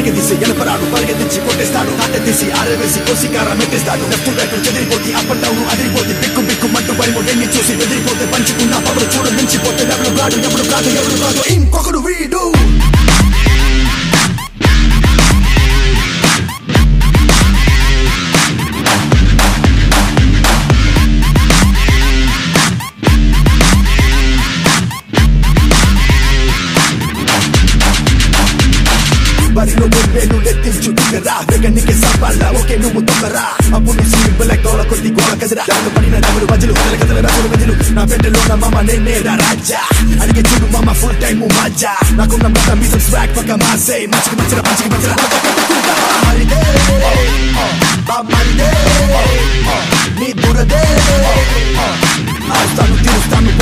పరిగెత్తిసి ఎనపరాడు పరిగెత్తించి కొట్టేస్తాడు కాట తీసి ఆరవేసి కోసి కారం పెట్టేస్తాడు లెఫ్ట్ రైట్ చెదిరిపోతే అప్ అండ్ డౌన్ అదిరిపోతే బిక్కు బిక్కు మంటూ పడిపోతే చూసి బెదిరిపోతే పంచుకున్న పవరు చూడ మించిపోతే ఎవరు కాడు ఎవరు కాదు ఎవరు కాదు ఇంకొకడు వీడు బరిలో నువ్వేను లెత్తించు దిగరా వెగనికి సవాళ్ళ ఓకే నువ్వు తొక్కరా అప్పుడు నీ సింబల్ గోల కొద్ది గోల కదిరా దాని పడిన డబ్బులు బజలు కదల కదల రాజులు గజలు నా పెట్టెలో నా మామ నేనే రా రాజా అడిగే చూడు మామ ఫుల్ టైం మజా నాకున్న మాట మీద స్వాగ్ పక్క మాసే మంచికి మంచిరా మంచికి మంచిరా మరిదే మరిదే నీ దురదే ఆస్తాను తీరుస్తాను